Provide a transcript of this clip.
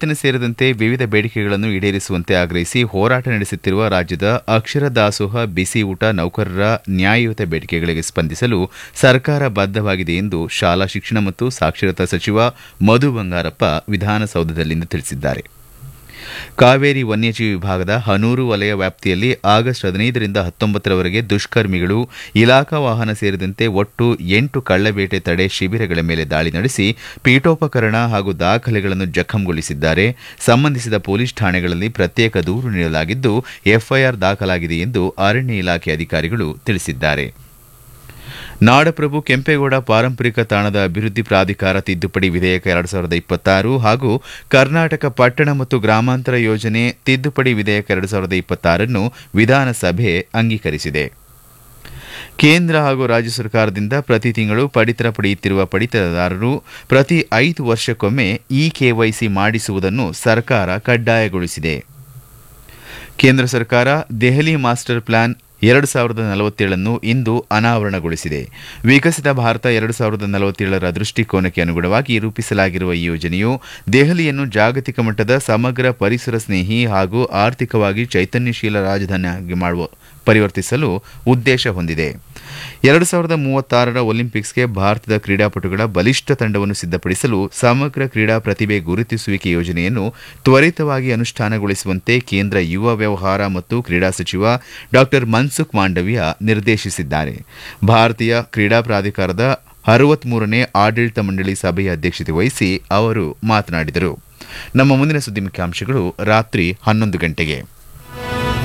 ವೇತನ ಸೇರಿದಂತೆ ವಿವಿಧ ಬೇಡಿಕೆಗಳನ್ನು ಈಡೇರಿಸುವಂತೆ ಆಗ್ರಹಿಸಿ ಹೋರಾಟ ನಡೆಸುತ್ತಿರುವ ರಾಜ್ಯದ ಅಕ್ಷರ ದಾಸೋಹ ಬಿಸಿ ಊಟ ನೌಕರರ ನ್ಯಾಯಯುತ ಬೇಡಿಕೆಗಳಿಗೆ ಸ್ಪಂದಿಸಲು ಸರ್ಕಾರ ಬದ್ದವಾಗಿದೆ ಎಂದು ಶಾಲಾ ಶಿಕ್ಷಣ ಮತ್ತು ಸಾಕ್ಷರತಾ ಸಚಿವ ಮಧು ಬಂಗಾರಪ್ಪ ವಿಧಾನಸೌಧದಲ್ಲಿಂದು ತಿಳಿಸಿದ್ದಾರೆ ಕಾವೇರಿ ವನ್ಯಜೀವಿ ವಿಭಾಗದ ಹನೂರು ವಲಯ ವ್ಯಾಪ್ತಿಯಲ್ಲಿ ಆಗಸ್ಟ್ ಹದಿನೈದರಿಂದ ಹತ್ತೊಂಬತ್ತರವರೆಗೆ ದುಷ್ಕರ್ಮಿಗಳು ಇಲಾಖಾ ವಾಹನ ಸೇರಿದಂತೆ ಒಟ್ಟು ಎಂಟು ಕಳ್ಳಬೇಟೆ ತಡೆ ಶಿಬಿರಗಳ ಮೇಲೆ ದಾಳಿ ನಡೆಸಿ ಪೀಠೋಪಕರಣ ಹಾಗೂ ದಾಖಲೆಗಳನ್ನು ಜಖಂಗೊಳಿಸಿದ್ದಾರೆ ಸಂಬಂಧಿಸಿದ ಪೊಲೀಸ್ ಠಾಣೆಗಳಲ್ಲಿ ಪ್ರತ್ಯೇಕ ದೂರು ನೀಡಲಾಗಿದ್ದು ಎಫ್ಐಆರ್ ದಾಖಲಾಗಿದೆ ಎಂದು ಅರಣ್ಯ ಇಲಾಖೆ ಅಧಿಕಾರಿಗಳು ತಿಳಿಸಿದ್ದಾರೆ ನಾಡಪ್ರಭು ಕೆಂಪೇಗೌಡ ಪಾರಂಪರಿಕ ತಾಣದ ಅಭಿವೃದ್ಧಿ ಪ್ರಾಧಿಕಾರ ತಿದ್ದುಪಡಿ ವಿಧೇಯಕ ಎರಡು ಸಾವಿರದ ಇಪ್ಪತ್ತಾರು ಹಾಗೂ ಕರ್ನಾಟಕ ಪಟ್ಟಣ ಮತ್ತು ಗ್ರಾಮಾಂತರ ಯೋಜನೆ ತಿದ್ದುಪಡಿ ವಿಧೇಯಕ ಎರಡು ಸಾವಿರದ ಇಪ್ಪತ್ತಾರನ್ನು ವಿಧಾನಸಭೆ ಅಂಗೀಕರಿಸಿದೆ ಕೇಂದ್ರ ಹಾಗೂ ರಾಜ್ಯ ಸರ್ಕಾರದಿಂದ ಪ್ರತಿ ತಿಂಗಳು ಪಡಿತರ ಪಡೆಯುತ್ತಿರುವ ಪಡಿತರದಾರರು ಪ್ರತಿ ಐದು ವರ್ಷಕ್ಕೊಮ್ಮೆ ಇ ಕೆವೈಸಿ ಮಾಡಿಸುವುದನ್ನು ಸರ್ಕಾರ ಕಡ್ಡಾಯಗೊಳಿಸಿದೆ ಕೇಂದ್ರ ಸರ್ಕಾರ ದೆಹಲಿ ಮಾಸ್ಟರ್ ಪ್ಲಾನ್ ಎರಡು ಸಾವಿರದ ನಲವತ್ತೇಳನ್ನು ಇಂದು ಅನಾವರಣಗೊಳಿಸಿದೆ ವಿಕಸಿತ ಭಾರತ ಎರಡು ಸಾವಿರದ ನಲವತ್ತೇಳರ ದೃಷ್ಟಿಕೋನಕ್ಕೆ ಅನುಗುಣವಾಗಿ ರೂಪಿಸಲಾಗಿರುವ ಈ ಯೋಜನೆಯು ದೆಹಲಿಯನ್ನು ಜಾಗತಿಕ ಮಟ್ಟದ ಸಮಗ್ರ ಪರಿಸರ ಸ್ನೇಹಿ ಹಾಗೂ ಆರ್ಥಿಕವಾಗಿ ಚೈತನ್ಯಶೀಲ ರಾಜಧಾನಿಯಾಗಿ ಮಾಡುವ ಪರಿವರ್ತಿಸಲು ಉದ್ದೇಶ ಹೊಂದಿದೆ ಎರಡು ಸಾವಿರದ ಮೂವತ್ತಾರರ ಒಲಿಂಪಿಕ್ಸ್ಗೆ ಭಾರತದ ಕ್ರೀಡಾಪಟುಗಳ ಬಲಿಷ್ಠ ತಂಡವನ್ನು ಸಿದ್ಧಪಡಿಸಲು ಸಮಗ್ರ ಕ್ರೀಡಾ ಪ್ರತಿಭೆ ಗುರುತಿಸುವಿಕೆ ಯೋಜನೆಯನ್ನು ತ್ವರಿತವಾಗಿ ಅನುಷ್ಠಾನಗೊಳಿಸುವಂತೆ ಕೇಂದ್ರ ಯುವ ವ್ಯವಹಾರ ಮತ್ತು ಕ್ರೀಡಾ ಸಚಿವ ಡಾ ಮನ್ಸುಖ್ ಮಾಂಡವಿಯಾ ನಿರ್ದೇಶಿಸಿದ್ದಾರೆ ಭಾರತೀಯ ಕ್ರೀಡಾ ಪ್ರಾಧಿಕಾರದ ಅರವತ್ಮೂರನೇ ಆಡಳಿತ ಮಂಡಳಿ ಸಭೆಯ ಅಧ್ಯಕ್ಷತೆ ವಹಿಸಿ ಅವರು ಮಾತನಾಡಿದರು ನಮ್ಮ ಮುಂದಿನ ಸುದ್ದಿ ಮುಖ್ಯಾಂಶಗಳು ರಾತ್ರಿ ಹನ್ನೊಂದು ಗಂಟೆಗೆ